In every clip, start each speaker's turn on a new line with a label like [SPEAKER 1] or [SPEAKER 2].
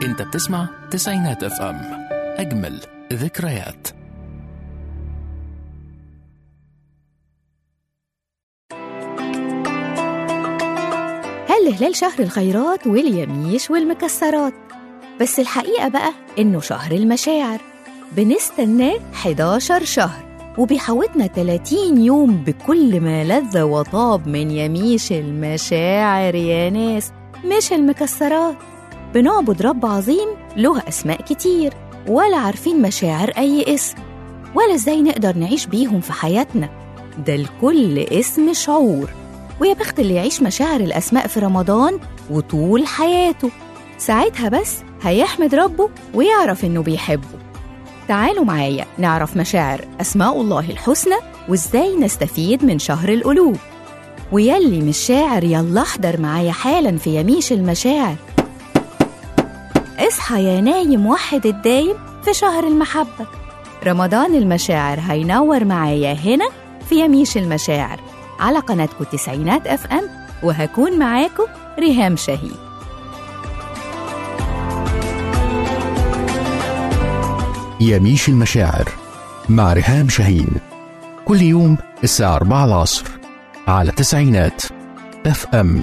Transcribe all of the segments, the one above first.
[SPEAKER 1] انت بتسمع تسعينات اف ام اجمل ذكريات
[SPEAKER 2] هل هلال شهر الخيرات واليميش والمكسرات بس الحقيقة بقى إنه شهر المشاعر بنستناه 11 شهر وبيحوطنا 30 يوم بكل ما لذ وطاب من يميش المشاعر يا ناس مش المكسرات بنعبد رب عظيم له أسماء كتير ولا عارفين مشاعر أي اسم ولا إزاي نقدر نعيش بيهم في حياتنا ده الكل اسم شعور ويا بخت اللي يعيش مشاعر الأسماء في رمضان وطول حياته ساعتها بس هيحمد ربه ويعرف إنه بيحبه تعالوا معايا نعرف مشاعر أسماء الله الحسنى وإزاي نستفيد من شهر القلوب ويلي مش شاعر يلا احضر معايا حالا في يميش المشاعر اصحى يا نايم وحد الدايم في شهر المحبة رمضان المشاعر هينور معايا هنا في يميش المشاعر على قناتكم تسعينات اف ام وهكون معاكم ريهام شهيد
[SPEAKER 3] يميش المشاعر مع ريهام شاهين كل يوم الساعة 4 العصر على تسعينات اف ام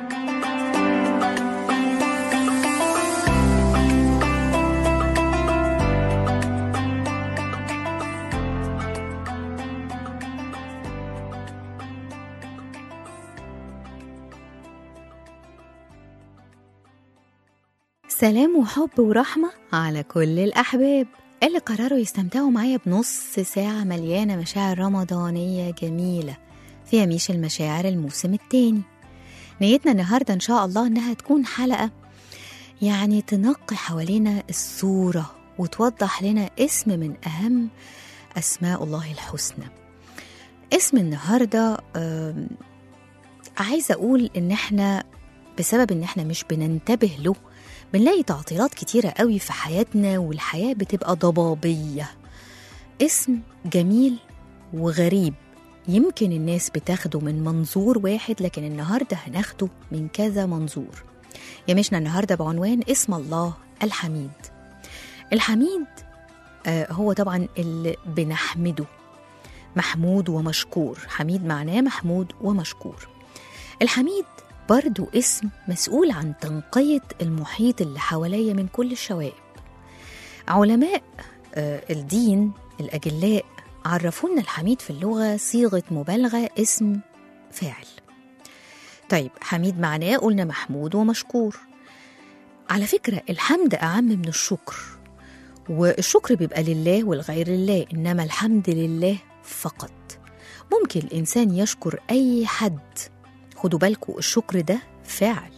[SPEAKER 2] سلام وحب ورحمة على كل الأحباب اللي قرروا يستمتعوا معايا بنص ساعة مليانة مشاعر رمضانية جميلة في يميش المشاعر الموسم التاني نيتنا النهاردة إن شاء الله إنها تكون حلقة يعني تنقي حوالينا الصورة وتوضح لنا اسم من أهم أسماء الله الحسنى اسم النهاردة آم، عايزة أقول إن إحنا بسبب إن إحنا مش بننتبه له بنلاقي تعطيلات كتيرة قوي في حياتنا والحياة بتبقى ضبابية اسم جميل وغريب يمكن الناس بتاخده من منظور واحد لكن النهاردة هناخده من كذا منظور يمشنا النهاردة بعنوان اسم الله الحميد الحميد آه هو طبعا اللي بنحمده محمود ومشكور حميد معناه محمود ومشكور الحميد برضو اسم مسؤول عن تنقية المحيط اللي حواليا من كل الشوائب علماء آه، الدين الأجلاء عرفونا الحميد في اللغة صيغة مبالغة اسم فاعل طيب حميد معناه قلنا محمود ومشكور على فكرة الحمد أعم من الشكر والشكر بيبقى لله والغير لله إنما الحمد لله فقط ممكن الإنسان يشكر أي حد خدوا بالكم الشكر ده فعل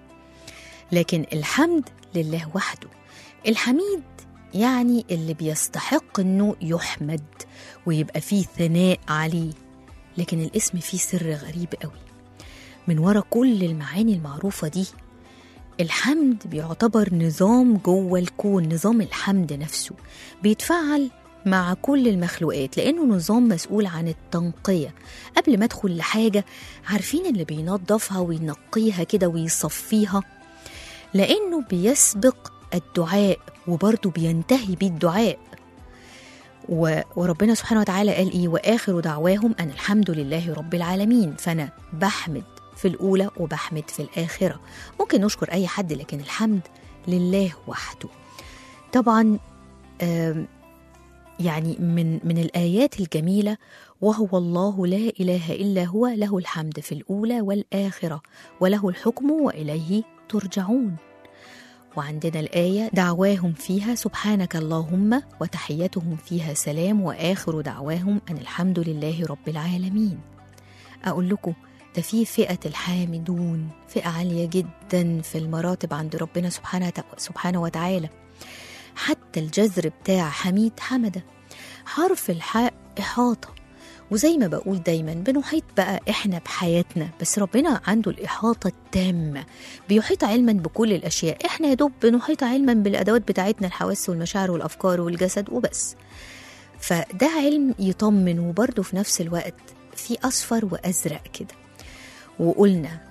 [SPEAKER 2] لكن الحمد لله وحده الحميد يعني اللي بيستحق انه يحمد ويبقى فيه ثناء عليه لكن الاسم فيه سر غريب قوي من ورا كل المعاني المعروفة دي الحمد بيعتبر نظام جوه الكون نظام الحمد نفسه بيتفعل مع كل المخلوقات لأنه نظام مسؤول عن التنقية قبل ما أدخل لحاجة عارفين اللي بينظفها وينقيها كده ويصفيها لأنه بيسبق الدعاء وبرضه بينتهي بيه الدعاء و- وربنا سبحانه وتعالى قال إيه وآخر دعواهم أن الحمد لله رب العالمين فأنا بحمد في الأولى وبحمد في الآخرة ممكن نشكر أي حد لكن الحمد لله وحده طبعا آم، يعني من من الآيات الجميلة وهو الله لا إله إلا هو له الحمد في الأولى والآخرة وله الحكم وإليه ترجعون وعندنا الآية دعواهم فيها سبحانك اللهم وتحيتهم فيها سلام وآخر دعواهم أن الحمد لله رب العالمين أقول لكم ده في فئة الحامدون فئة عالية جدا في المراتب عند ربنا سبحانه سبحانه وتعالى حتى الجذر بتاع حميد حمدة حرف الحاء إحاطة وزي ما بقول دايما بنحيط بقى إحنا بحياتنا بس ربنا عنده الإحاطة التامة بيحيط علما بكل الأشياء إحنا يا دوب بنحيط علما بالأدوات بتاعتنا الحواس والمشاعر والأفكار والجسد وبس فده علم يطمن وبرضه في نفس الوقت في أصفر وأزرق كده وقلنا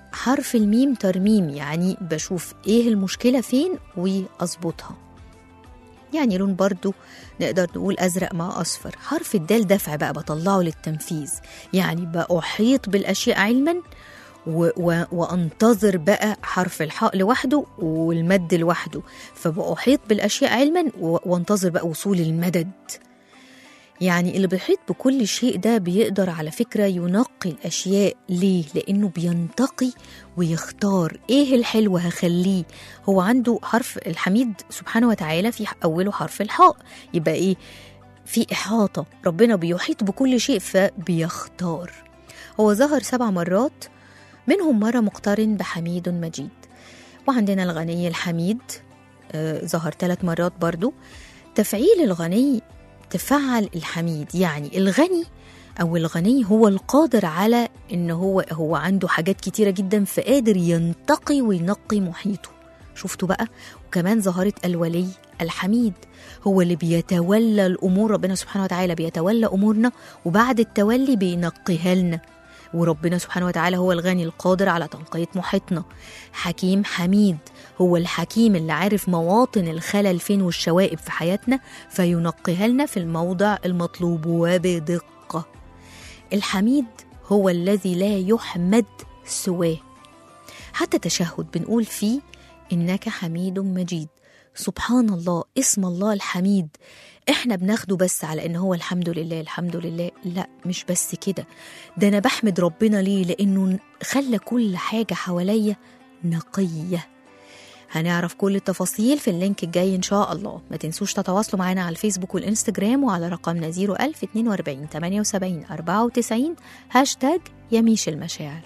[SPEAKER 2] حرف الميم ترميم يعني بشوف ايه المشكلة فين واظبطها يعني لون برضو نقدر نقول أزرق مع أصفر حرف الدال دفع بقى بطلعه للتنفيذ يعني بأحيط بالأشياء علما و و وأنتظر بقى حرف الحاء لوحده والمد لوحده فبأحيط بالأشياء علما و- وانتظر بقى وصول المدد يعني اللي بيحيط بكل شيء ده بيقدر على فكرة ينقي الأشياء ليه؟ لأنه بينتقي ويختار إيه الحلو هخليه هو عنده حرف الحميد سبحانه وتعالى في أوله حرف الحاء يبقى إيه؟ في إحاطة ربنا بيحيط بكل شيء فبيختار هو ظهر سبع مرات منهم مرة مقترن بحميد مجيد وعندنا الغني الحميد آه، ظهر ثلاث مرات برضو تفعيل الغني تفعل الحميد يعني الغني أو الغني هو القادر على إن هو هو عنده حاجات كتيرة جدا فقادر ينتقي وينقي محيطه شفتوا بقى وكمان ظهرت الولي الحميد هو اللي بيتولى الأمور ربنا سبحانه وتعالى بيتولى أمورنا وبعد التولي بينقيها لنا وربنا سبحانه وتعالى هو الغني القادر على تنقية محيطنا حكيم حميد هو الحكيم اللي عارف مواطن الخلل فين والشوائب في حياتنا فينقيها لنا في الموضع المطلوب وبدقة الحميد هو الذي لا يحمد سواه حتى تشهد بنقول فيه إنك حميد مجيد سبحان الله اسم الله الحميد احنا بناخده بس على ان هو الحمد لله الحمد لله لا مش بس كده ده انا بحمد ربنا ليه لانه خلى كل حاجه حواليا نقيه هنعرف كل التفاصيل في اللينك الجاي ان شاء الله ما تنسوش تتواصلوا معنا على الفيسبوك والانستجرام وعلى رقمنا 01042 78 94 هاشتاج يميش المشاعر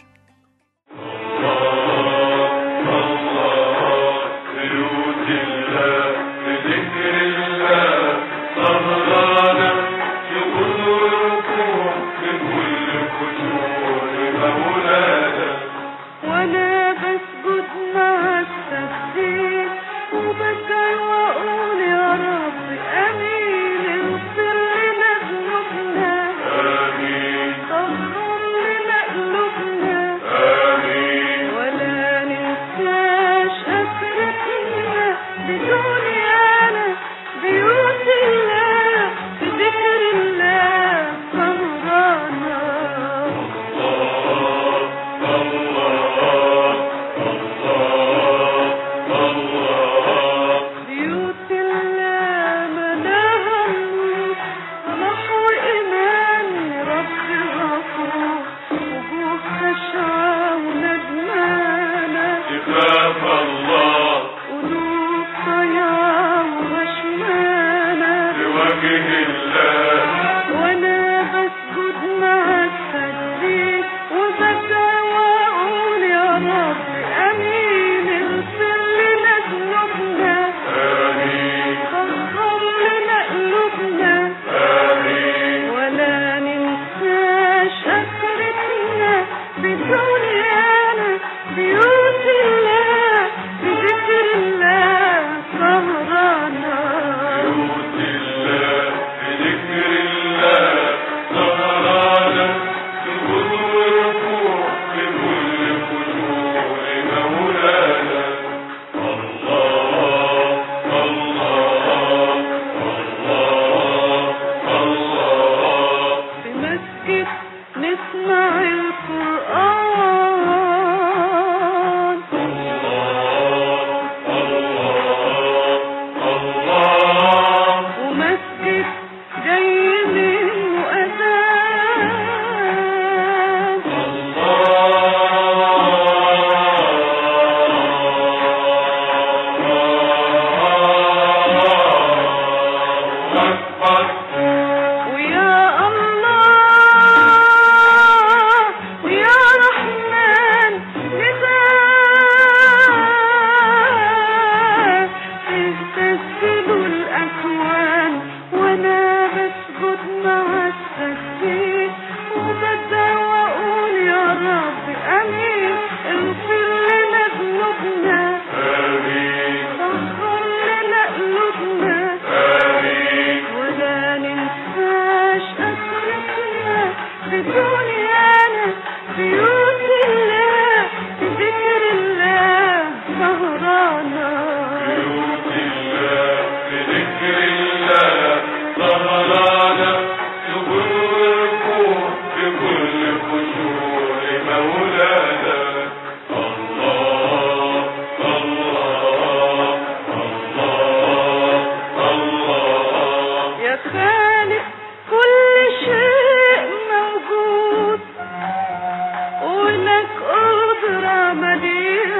[SPEAKER 4] بيوت الله بذكر الله صغرانا في كل ركوع من كل خشوع مولانا
[SPEAKER 5] وانا بسجد مع التسبيح وبكر واقول يا رب امين اغفر لنا ذنوبنا
[SPEAKER 4] آمين
[SPEAKER 5] طهر لنا قلوبنا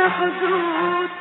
[SPEAKER 5] محدود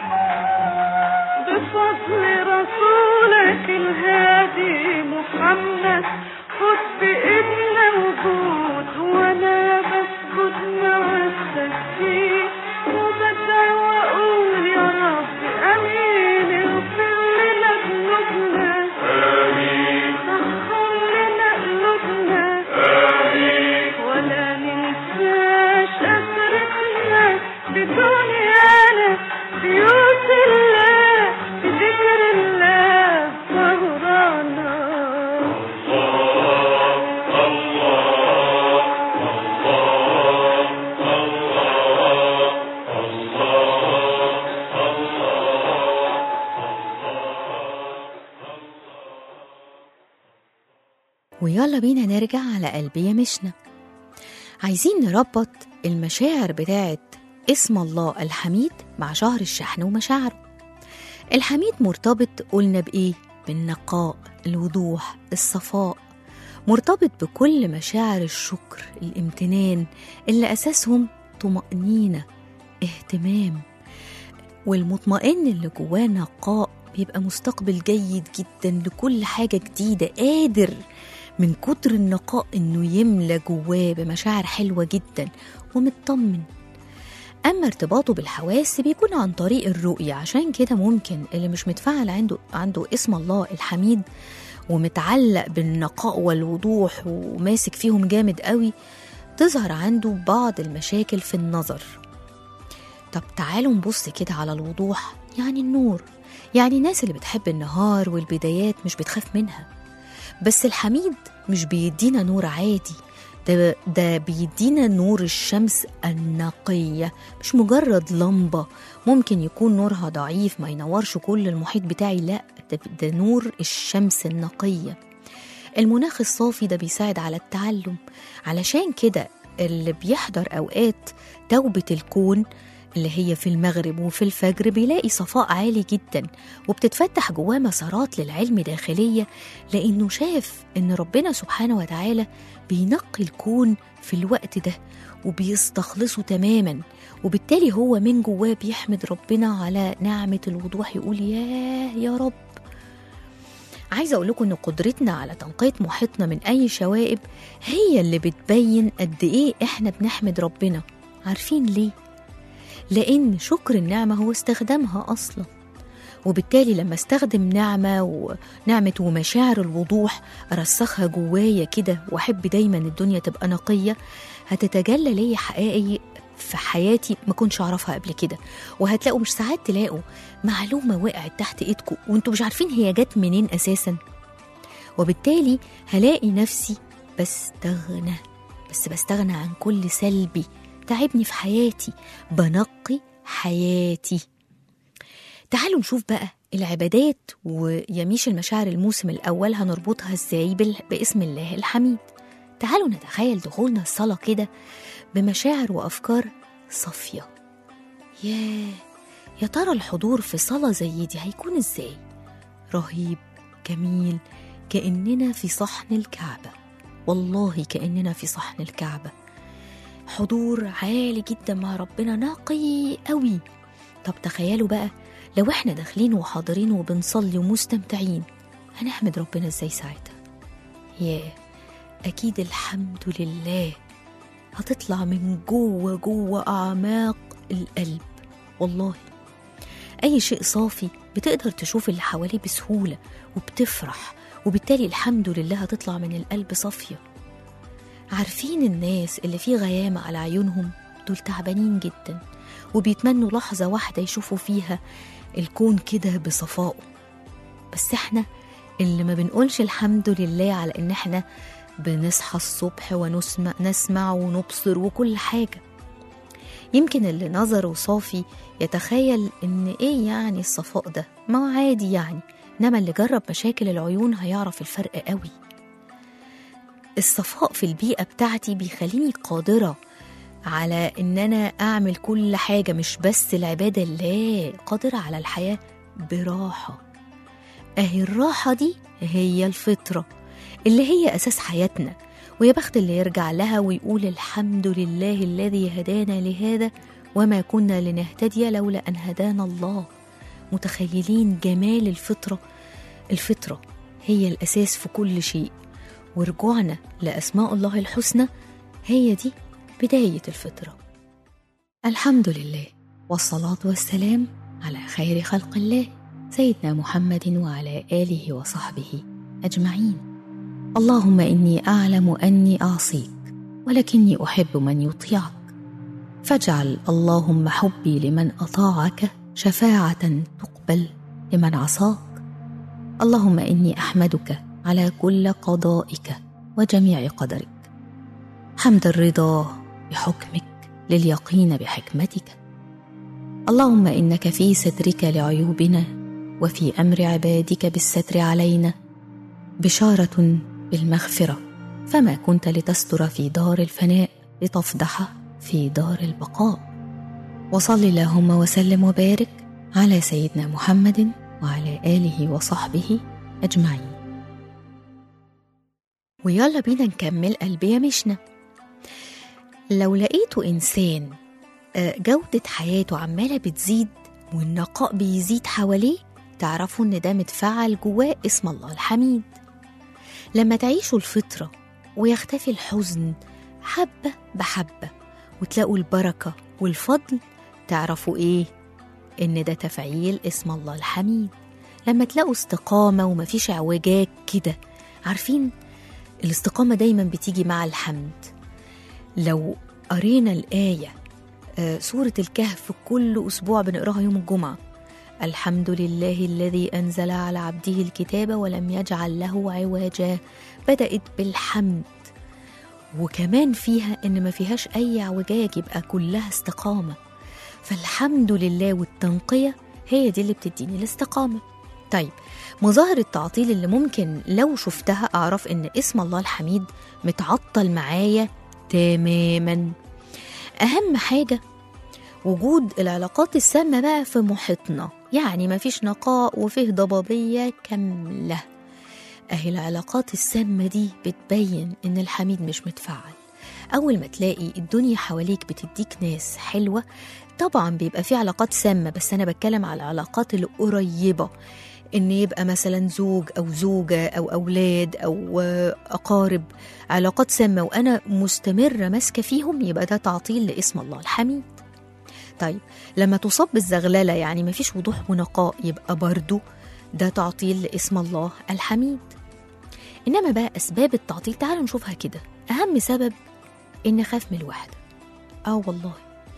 [SPEAKER 5] بفضل رسولك الهادي محمد خد بإيدنا وجود وانا بسجد مع التسبيح وبدعي واقول يا رب امين اغفر لنا ذنوبنا
[SPEAKER 4] آمين
[SPEAKER 5] سخر لنا قلوبنا
[SPEAKER 4] آمين
[SPEAKER 5] ولا ننساش أسرتنا بدنيانا بيوت الله بذكر الله سهرانا
[SPEAKER 4] الله الله الله الله الله
[SPEAKER 2] ويلا بينا نرجع على قلبي يا مشنا عايزين نربط المشاعر بتاعت اسم الله الحميد مع شهر الشحن ومشاعره الحميد مرتبط قلنا بإيه؟ بالنقاء الوضوح الصفاء مرتبط بكل مشاعر الشكر الامتنان اللي أساسهم طمأنينة اهتمام والمطمئن اللي جواه نقاء بيبقى مستقبل جيد جدا لكل حاجة جديدة قادر من كتر النقاء انه يملى جواه بمشاعر حلوة جدا ومطمن اما ارتباطه بالحواس بيكون عن طريق الرؤية عشان كده ممكن اللي مش متفاعل عنده عنده اسم الله الحميد ومتعلق بالنقاء والوضوح وماسك فيهم جامد قوي تظهر عنده بعض المشاكل في النظر طب تعالوا نبص كده على الوضوح يعني النور يعني الناس اللي بتحب النهار والبدايات مش بتخاف منها بس الحميد مش بيدينا نور عادي ده, ده بيدينا نور الشمس النقية مش مجرد لمبة ممكن يكون نورها ضعيف ما ينورش كل المحيط بتاعي لا ده, ده نور الشمس النقية المناخ الصافي ده بيساعد على التعلم علشان كده اللي بيحضر أوقات توبة الكون اللي هي في المغرب وفي الفجر بيلاقي صفاء عالي جدا وبتتفتح جواه مسارات للعلم داخلية لأنه شاف إن ربنا سبحانه وتعالى بينقي الكون في الوقت ده وبيستخلصه تماما وبالتالي هو من جواه بيحمد ربنا على نعمة الوضوح يقول ياه يا رب عايزة أقول لكم إن قدرتنا على تنقية محيطنا من أي شوائب هي اللي بتبين قد إيه إحنا بنحمد ربنا عارفين ليه؟ لأن شكر النعمة هو استخدامها أصلا وبالتالي لما استخدم نعمة ونعمة ومشاعر الوضوح أرسخها جوايا كده وأحب دايما الدنيا تبقى نقية هتتجلى ليا حقائق في حياتي ما كنتش أعرفها قبل كده وهتلاقوا مش ساعات تلاقوا معلومة وقعت تحت إيدكم وانتوا مش عارفين هي جت منين أساسا وبالتالي هلاقي نفسي بستغنى بس بستغنى عن كل سلبي تعبني في حياتي بنقي حياتي تعالوا نشوف بقى العبادات ويميش المشاعر الموسم الأول هنربطها ازاي بال- باسم الله الحميد تعالوا نتخيل دخولنا الصلاة كده بمشاعر وأفكار صافية ياه يا ترى الحضور في صلاة زي دي هيكون ازاي رهيب جميل كأننا في صحن الكعبة والله كأننا في صحن الكعبة حضور عالي جدا مع ربنا نقي قوي طب تخيلوا بقى لو احنا داخلين وحاضرين وبنصلي ومستمتعين هنحمد ربنا ازاي ساعتها ياه اكيد الحمد لله هتطلع من جوه جوه اعماق القلب والله اي شيء صافي بتقدر تشوف اللي حواليه بسهوله وبتفرح وبالتالي الحمد لله هتطلع من القلب صافيه عارفين الناس اللي في غيامة على عيونهم دول تعبانين جدا وبيتمنوا لحظة واحدة يشوفوا فيها الكون كده بصفائه بس احنا اللي ما بنقولش الحمد لله على ان احنا بنصحى الصبح ونسمع نسمع ونبصر وكل حاجة يمكن اللي نظره صافي يتخيل ان ايه يعني الصفاء ده ما هو عادي يعني انما اللي جرب مشاكل العيون هيعرف الفرق قوي الصفاء في البيئة بتاعتي بيخليني قادرة على إن أنا أعمل كل حاجة مش بس العبادة لا قادرة على الحياة براحة أهي الراحة دي هي الفطرة اللي هي أساس حياتنا ويا بخت اللي يرجع لها ويقول الحمد لله الذي هدانا لهذا وما كنا لنهتدي لولا أن هدانا الله متخيلين جمال الفطرة الفطرة هي الأساس في كل شيء ورجوعنا لأسماء الله الحسنى هي دي بداية الفطرة الحمد لله والصلاة والسلام على خير خلق الله سيدنا محمد وعلى آله وصحبه أجمعين اللهم إني أعلم أني أعصيك ولكني أحب من يطيعك فاجعل اللهم حبي لمن أطاعك شفاعة تقبل لمن عصاك اللهم إني أحمدك على كل قضائك وجميع قدرك حمد الرضا بحكمك لليقين بحكمتك اللهم انك في سترك لعيوبنا وفي امر عبادك بالستر علينا بشاره بالمغفره فما كنت لتستر في دار الفناء لتفضح في دار البقاء وصل اللهم وسلم وبارك على سيدنا محمد وعلى اله وصحبه اجمعين ويلا بينا نكمل قلبي يا مشنا لو لقيتوا إنسان آه، جودة حياته عمالة بتزيد والنقاء بيزيد حواليه تعرفوا إن ده متفعل جواه اسم الله الحميد لما تعيشوا الفطرة ويختفي الحزن حبة بحبة وتلاقوا البركة والفضل تعرفوا إيه؟ إن ده تفعيل اسم الله الحميد لما تلاقوا استقامة ومفيش اعوجاج كده عارفين الاستقامة دايما بتيجي مع الحمد لو قرينا الآية آه، سورة الكهف كل أسبوع بنقراها يوم الجمعة الحمد لله الذي أنزل على عبده الكتاب ولم يجعل له عوجا بدأت بالحمد وكمان فيها إن ما فيهاش أي اعوجاج يبقى كلها استقامة فالحمد لله والتنقية هي دي اللي بتديني الاستقامة طيب مظاهر التعطيل اللي ممكن لو شفتها أعرف إن اسم الله الحميد متعطل معايا تماما أهم حاجة وجود العلاقات السامة بقى في محيطنا يعني مفيش نقاء وفيه ضبابية كاملة أهي العلاقات السامة دي بتبين إن الحميد مش متفعل أول ما تلاقي الدنيا حواليك بتديك ناس حلوة طبعا بيبقى في علاقات سامة بس أنا بتكلم على العلاقات القريبة إن يبقى مثلا زوج أو زوجة أو أولاد أو آه، أقارب علاقات سامة وأنا مستمرة ماسكة فيهم يبقى ده تعطيل لاسم الله الحميد طيب لما تصاب بالزغللة يعني مفيش وضوح ونقاء يبقى برضو ده تعطيل لاسم الله الحميد إنما بقى أسباب التعطيل تعالوا نشوفها كده أهم سبب إن خاف من الوحدة آه والله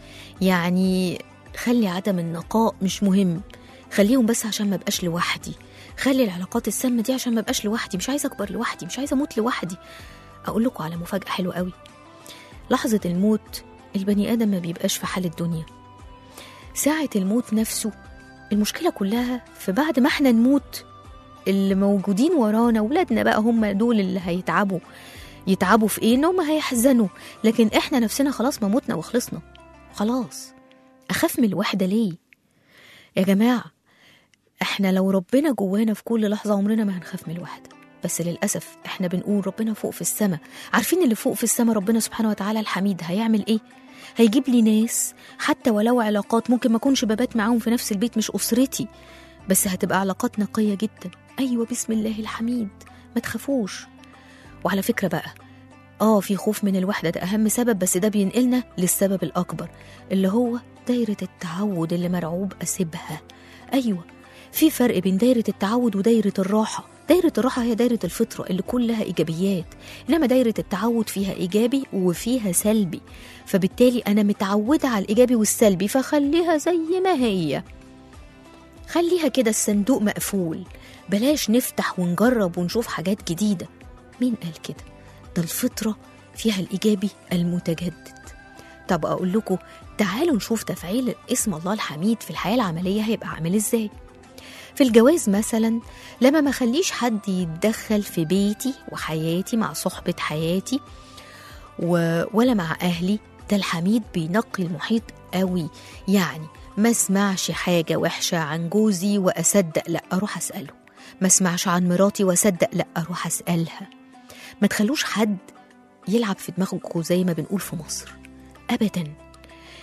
[SPEAKER 2] يعني خلي عدم النقاء مش مهم خليهم بس عشان ما بقاش لوحدي خلي العلاقات السامة دي عشان ما بقاش لوحدي مش عايزة أكبر لوحدي مش عايزة أموت لوحدي أقول لكم على مفاجأة حلوة قوي لحظة الموت البني آدم ما بيبقاش في حال الدنيا ساعة الموت نفسه المشكلة كلها في بعد ما احنا نموت اللي موجودين ورانا ولادنا بقى هم دول اللي هيتعبوا يتعبوا في ايه ان هم هيحزنوا لكن احنا نفسنا خلاص ما متنا وخلصنا خلاص اخاف من الوحدة ليه يا جماعة احنا لو ربنا جوانا في كل لحظة عمرنا ما هنخاف من الوحدة بس للأسف احنا بنقول ربنا فوق في السماء عارفين اللي فوق في السماء ربنا سبحانه وتعالى الحميد هيعمل ايه هيجيب لي ناس حتى ولو علاقات ممكن ما اكونش ببات معاهم في نفس البيت مش أسرتي بس هتبقى علاقات نقية جدا أيوة بسم الله الحميد ما تخافوش وعلى فكرة بقى اه في خوف من الوحدة ده أهم سبب بس ده بينقلنا للسبب الأكبر اللي هو دايرة التعود اللي مرعوب أسيبها أيوة في فرق بين دايرة التعود ودايرة الراحة دايرة الراحة هي دايرة الفطرة اللي كلها إيجابيات إنما دايرة التعود فيها إيجابي وفيها سلبي فبالتالي أنا متعودة على الإيجابي والسلبي فخليها زي ما هي خليها كده الصندوق مقفول بلاش نفتح ونجرب ونشوف حاجات جديدة مين قال كده ده الفطرة فيها الإيجابي المتجدد طب أقول لكم تعالوا نشوف تفعيل اسم الله الحميد في الحياة العملية هيبقى عامل إزاي في الجواز مثلا لما ما خليش حد يتدخل في بيتي وحياتي مع صحبة حياتي و... ولا مع أهلي ده الحميد بينقي المحيط قوي يعني ما اسمعش حاجة وحشة عن جوزي وأصدق لأ أروح أسأله ما اسمعش عن مراتي وأصدق لأ أروح أسألها ما تخلوش حد يلعب في دماغكم زي ما بنقول في مصر أبدا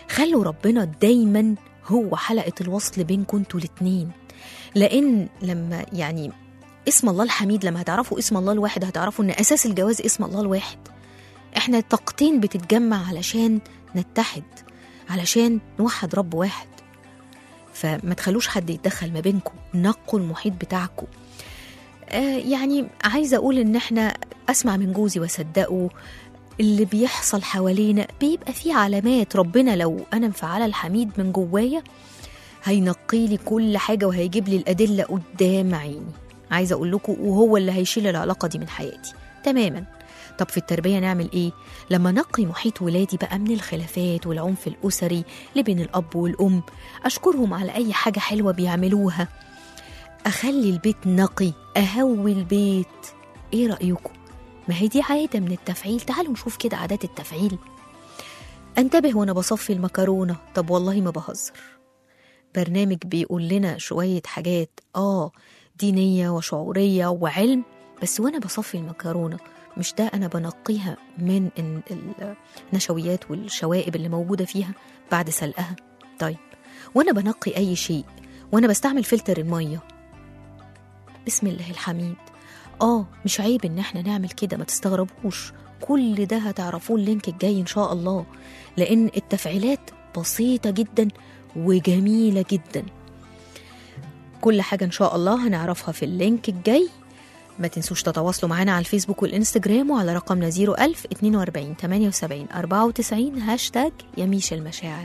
[SPEAKER 2] خلوا ربنا دايما هو حلقة الوصل بينكم انتوا الاتنين لأن لما يعني اسم الله الحميد لما هتعرفوا اسم الله الواحد هتعرفوا ان اساس الجواز اسم الله الواحد احنا طاقتين بتتجمع علشان نتحد علشان نوحد رب واحد فما تخلوش حد يتدخل ما بينكم نقوا المحيط بتاعكم آه يعني عايزه اقول ان احنا اسمع من جوزي واصدقه اللي بيحصل حوالينا بيبقى فيه علامات ربنا لو انا مفعله الحميد من جوايا هينقي لي كل حاجه وهيجيب لي الادله قدام عيني عايزه اقول لكم وهو اللي هيشيل العلاقه دي من حياتي تماما طب في التربيه نعمل ايه لما نقي محيط ولادي بقى من الخلافات والعنف الاسري اللي بين الاب والام اشكرهم على اي حاجه حلوه بيعملوها اخلي البيت نقي اهوي البيت ايه رايكم ما هي دي عاده من التفعيل تعالوا نشوف كده عادات التفعيل انتبه وانا بصفي المكرونه طب والله ما بهزر برنامج بيقول لنا شويه حاجات اه دينيه وشعوريه وعلم بس وانا بصفي المكرونه مش ده انا بنقيها من ال- ال- النشويات والشوائب اللي موجوده فيها بعد سلقها طيب وانا بنقي اي شيء وانا بستعمل فلتر الميه بسم الله الحميد اه مش عيب ان احنا نعمل كده ما تستغربوش كل ده هتعرفوه اللينك الجاي ان شاء الله لان التفعيلات بسيطه جدا وجميله جدا كل حاجه ان شاء الله هنعرفها في اللينك الجاي ما تنسوش تتواصلوا معنا على الفيسبوك والانستجرام وعلى رقمنا 01000 42 78 94 هاشتاج يميش المشاعر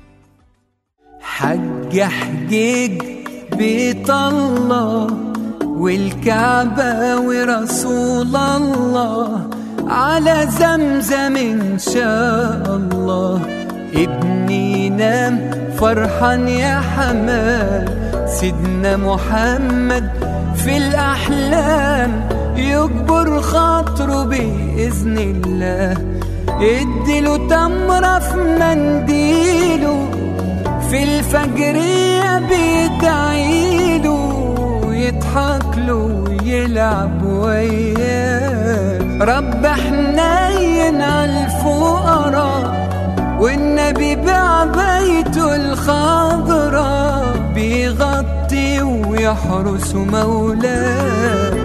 [SPEAKER 6] حج حجيج بيت الله والكعبة ورسول الله على زمزم إن شاء الله ابني نام فرحان يا حمال سيدنا محمد في الأحلام يكبر خاطره بإذن الله اديله تمرة في منديله في الفجرية بيدعيله يضحك له ويلعب وياه رب حنين على الفقراء والنبي بعبيته الخضراء بيغطي ويحرس مولاه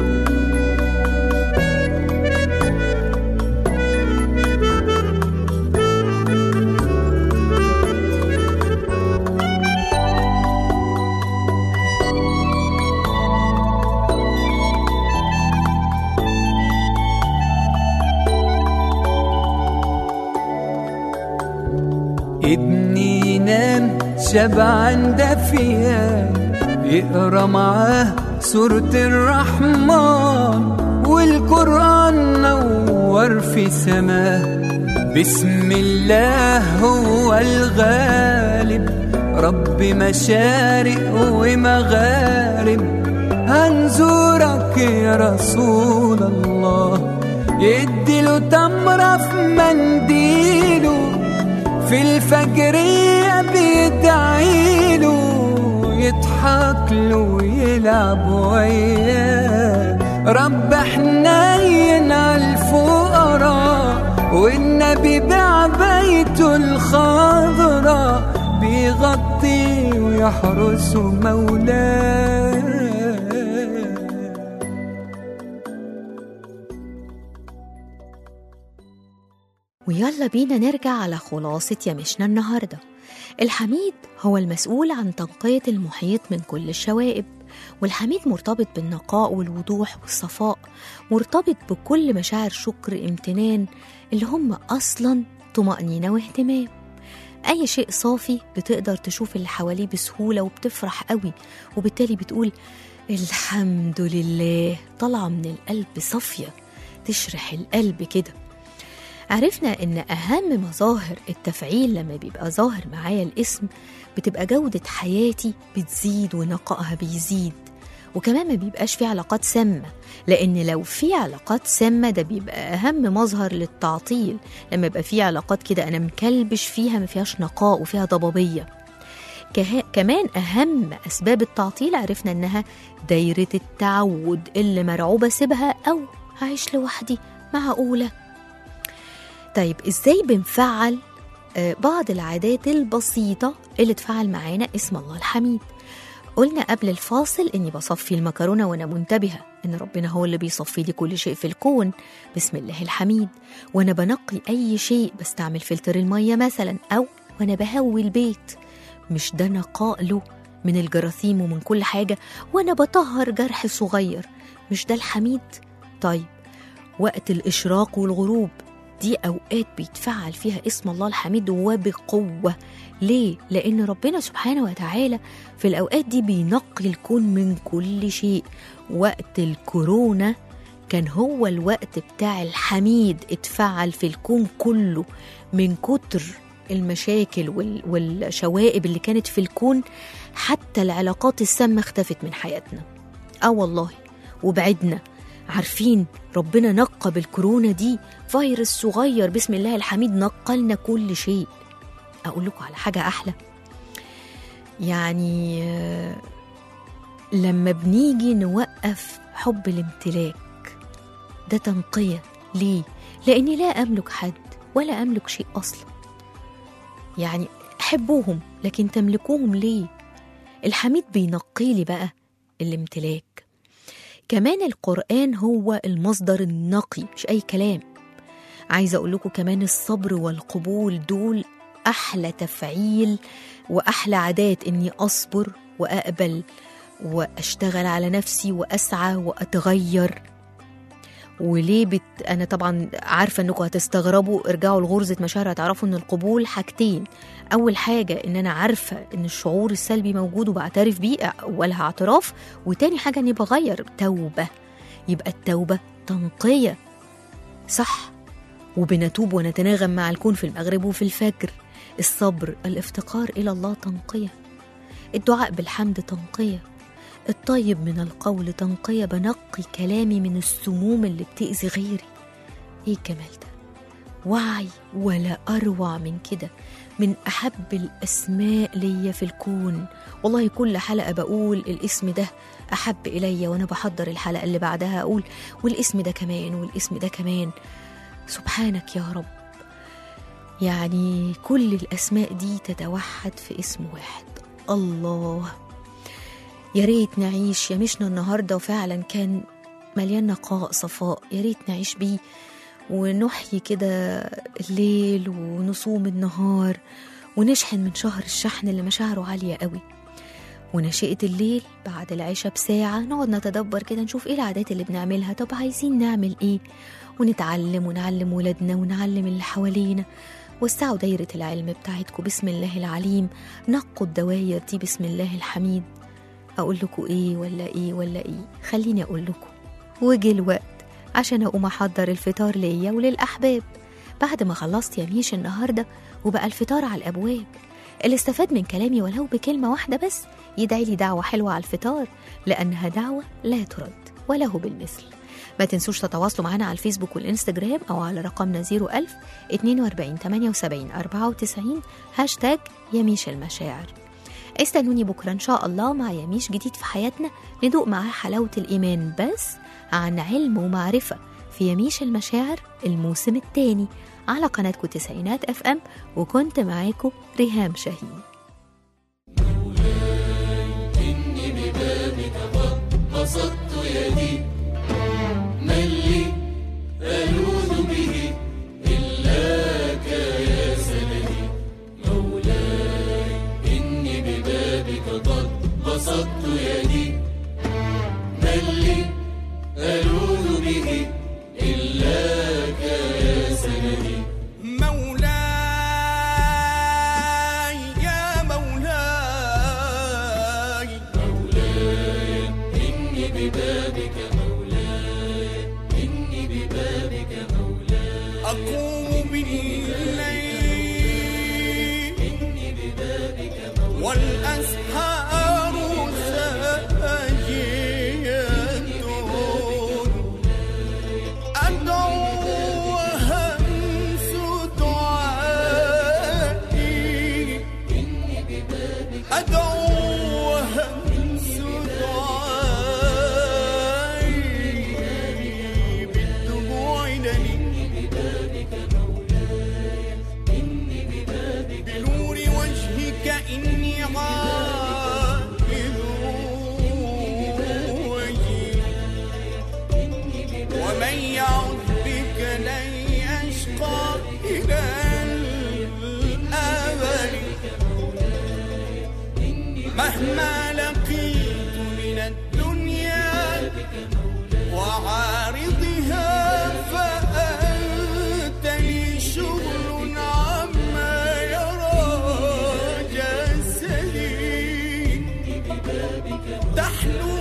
[SPEAKER 6] ابني ينام شبعان دافيا يقرا معاه سورة الرحمن والقرآن نور في سماه بسم الله هو الغالب رب مشارق ومغارب هنزورك يا رسول الله يديله تمرة في منديله في الفجرية بيدعيله يضحك له ويلعب وياه رب حنين على الفقراء والنبي بعبيته الخضراء بيغطي ويحرس مولاه
[SPEAKER 2] ويلا بينا نرجع على خلاصة يمشنا النهاردة الحميد هو المسؤول عن تنقية المحيط من كل الشوائب والحميد مرتبط بالنقاء والوضوح والصفاء مرتبط بكل مشاعر شكر امتنان اللي هم أصلا طمأنينة واهتمام أي شيء صافي بتقدر تشوف اللي حواليه بسهولة وبتفرح قوي وبالتالي بتقول الحمد لله طالعة من القلب صافية تشرح القلب كده عرفنا ان اهم مظاهر التفعيل لما بيبقى ظاهر معايا الاسم بتبقى جودة حياتي بتزيد ونقائها بيزيد وكمان ما بيبقاش في علاقات سامة لأن لو في علاقات سامة ده بيبقى أهم مظهر للتعطيل لما يبقى في علاقات كده أنا مكلبش فيها ما فيهاش نقاء وفيها ضبابية كه- كمان أهم أسباب التعطيل عرفنا إنها دايرة التعود اللي مرعوبة أسيبها أو هعيش لوحدي معقولة طيب إزاي بنفعل آه، بعض العادات البسيطة اللي تفعل معانا اسم الله الحميد قلنا قبل الفاصل اني بصفي المكرونه وانا منتبهه ان ربنا هو اللي بيصفي لي كل شيء في الكون بسم الله الحميد وانا بنقي اي شيء بستعمل فلتر الميه مثلا او وانا بهوي البيت مش ده نقاء له من الجراثيم ومن كل حاجه وانا بطهر جرح صغير مش ده الحميد طيب وقت الاشراق والغروب دي اوقات بيتفعل فيها اسم الله الحميد وبقوه ليه لان ربنا سبحانه وتعالى في الأوقات دي بينقي الكون من كل شيء وقت الكورونا كان هو الوقت بتاع الحميد اتفعل في الكون كله من كتر المشاكل وال- والشوائب اللي كانت في الكون حتى العلاقات السامة اختفت من حياتنا اه والله وبعدنا عارفين ربنا نقى بالكورونا دي فيروس صغير بسم الله الحميد نقلنا كل شيء اقول لكم على حاجه احلى يعني آه، لما بنيجي نوقف حب الامتلاك ده تنقيه ليه لاني لا املك حد ولا املك شيء اصلا يعني حبوهم لكن تملكوهم ليه الحميد بينقي لي بقى الامتلاك كمان القرآن هو المصدر النقي مش أي كلام عايزة أقول لكم كمان الصبر والقبول دول أحلى تفعيل وأحلى عادات إني أصبر وأقبل وأشتغل على نفسي وأسعى وأتغير وليه بت... أنا طبعا عارفة إنكم هتستغربوا ارجعوا لغرزة مشاعر هتعرفوا إن القبول حاجتين أول حاجة إن أنا عارفة إن الشعور السلبي موجود وبعترف بيه أولها اعتراف وتاني حاجة إني بغير توبة يبقى التوبة تنقية صح وبنتوب ونتناغم مع الكون في المغرب وفي الفجر الصبر الافتقار إلى الله تنقية الدعاء بالحمد تنقية الطيب من القول تنقية بنقي كلامي من السموم اللي بتأذي غيري ايه الجمال ده وعي ولا أروع من كده من أحب الأسماء ليا في الكون والله كل حلقة بقول الاسم ده أحب إلي وأنا بحضر الحلقة اللي بعدها أقول والاسم ده كمان والاسم ده كمان سبحانك يا رب يعني كل الأسماء دي تتوحد في اسم واحد الله يا ريت نعيش يمشنا النهارده وفعلا كان مليان نقاء صفاء يا ريت نعيش بيه ونحيي كده الليل ونصوم النهار ونشحن من شهر الشحن اللي مشاعره عالية قوي ونشئة الليل بعد العشاء بساعة نقعد نتدبر كده نشوف ايه العادات اللي بنعملها طب عايزين نعمل ايه ونتعلم ونعلم ولادنا ونعلم اللي حوالينا وسعوا دايرة العلم بتاعتكم بسم الله العليم نقوا الدواير دي بسم الله الحميد أقول لكم إيه ولا إيه ولا إيه خليني أقول لكم وجه الوقت عشان أقوم أحضر الفطار ليا وللأحباب بعد ما خلصت يا ميش النهاردة وبقى الفطار على الأبواب اللي استفاد من كلامي ولو بكلمة واحدة بس يدعي لي دعوة حلوة على الفطار لأنها دعوة لا ترد وله بالمثل ما تنسوش تتواصلوا معنا على الفيسبوك والإنستجرام أو على رقمنا 01000 42 78 94 هاشتاج يميش المشاعر استنوني بكرة إن شاء الله مع يميش جديد في حياتنا ندوق معاه حلاوة الإيمان بس عن علم ومعرفة في يميش المشاعر الموسم الثاني على قناتكم تسعينات اف ام وكنت معاكم ريهام شاهين
[SPEAKER 7] مولاي يا مولاي أقوم بالليل والأسحار ساجية أدعو وهمس دعائي أدعو وهمس دعائي بالدموع لي عائد وجيه ومن يعد بك لن يشقى إلى الأبد مهما لقيت من الدنيا وعارضها فأنت لي شغل عما يرى جسدي تحلو